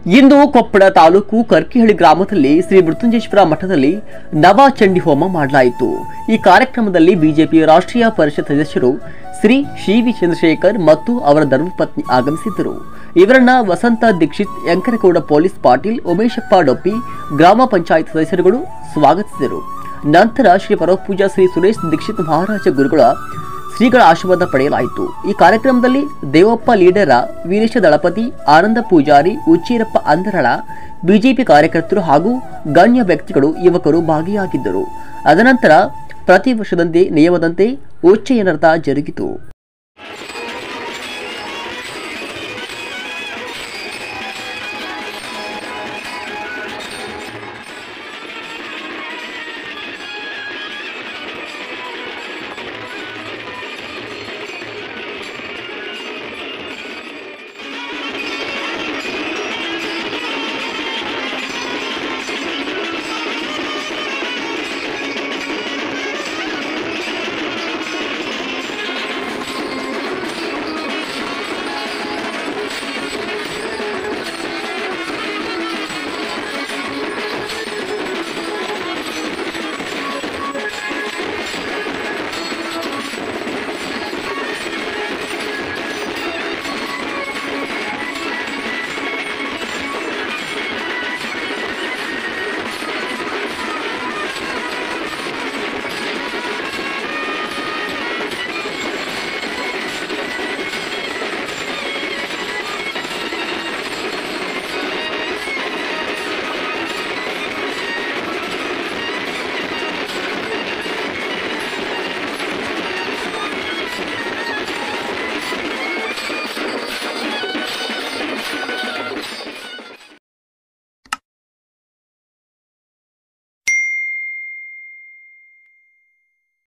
ಇಂದು ಕೊಪ್ಪಳ ತಾಲೂಕು ಕರ್ಕಿಹಳ್ಳಿ ಗ್ರಾಮದಲ್ಲಿ ಶ್ರೀ ಮೃತ್ಯುಂಜೇಶ್ವರ ಮಠದಲ್ಲಿ ನವ ಚಂಡಿ ಹೋಮ ಮಾಡಲಾಯಿತು ಈ ಕಾರ್ಯಕ್ರಮದಲ್ಲಿ ಬಿಜೆಪಿ ರಾಷ್ಟ್ರೀಯ ಪರಿಷತ್ ಸದಸ್ಯರು ಶ್ರೀ ಸಿ ವಿ ಚಂದ್ರಶೇಖರ್ ಮತ್ತು ಅವರ ಧರ್ಮಪತ್ನಿ ಆಗಮಿಸಿದ್ದರು ಇವರನ್ನ ವಸಂತ ದೀಕ್ಷಿತ್ ಯಂಕರಗೌಡ ಪೊಲೀಸ್ ಪಾಟೀಲ್ ಉಮೇಶಪ್ಪ ಡೊಪ್ಪಿ ಗ್ರಾಮ ಪಂಚಾಯತ್ ಸದಸ್ಯರುಗಳು ಸ್ವಾಗತಿಸಿದರು ನಂತರ ಶ್ರೀ ಪರಪೂಜಾ ಶ್ರೀ ಸುರೇಶ್ ದೀಕ್ಷಿತ್ ಮಹಾರಾಜ ಗುರುಗಳ ಶ್ರೀಗಳ ಆಶೀರ್ವಾದ ಪಡೆಯಲಾಯಿತು ಈ ಕಾರ್ಯಕ್ರಮದಲ್ಲಿ ದೇವಪ್ಪ ಲೀಡರ ವೀರೇಶ ದಳಪತಿ ಆನಂದ ಪೂಜಾರಿ ಉಚ್ಚೀರಪ್ಪ ಅಂದರಳ ಬಿಜೆಪಿ ಕಾರ್ಯಕರ್ತರು ಹಾಗೂ ಗಣ್ಯ ವ್ಯಕ್ತಿಗಳು ಯುವಕರು ಭಾಗಿಯಾಗಿದ್ದರು ಅದನಂತರ ಪ್ರತಿ ವರ್ಷದಂತೆ ನಿಯಮದಂತೆ ಉಚ್ಚಯನರ್ಥ ಜರುಗಿತು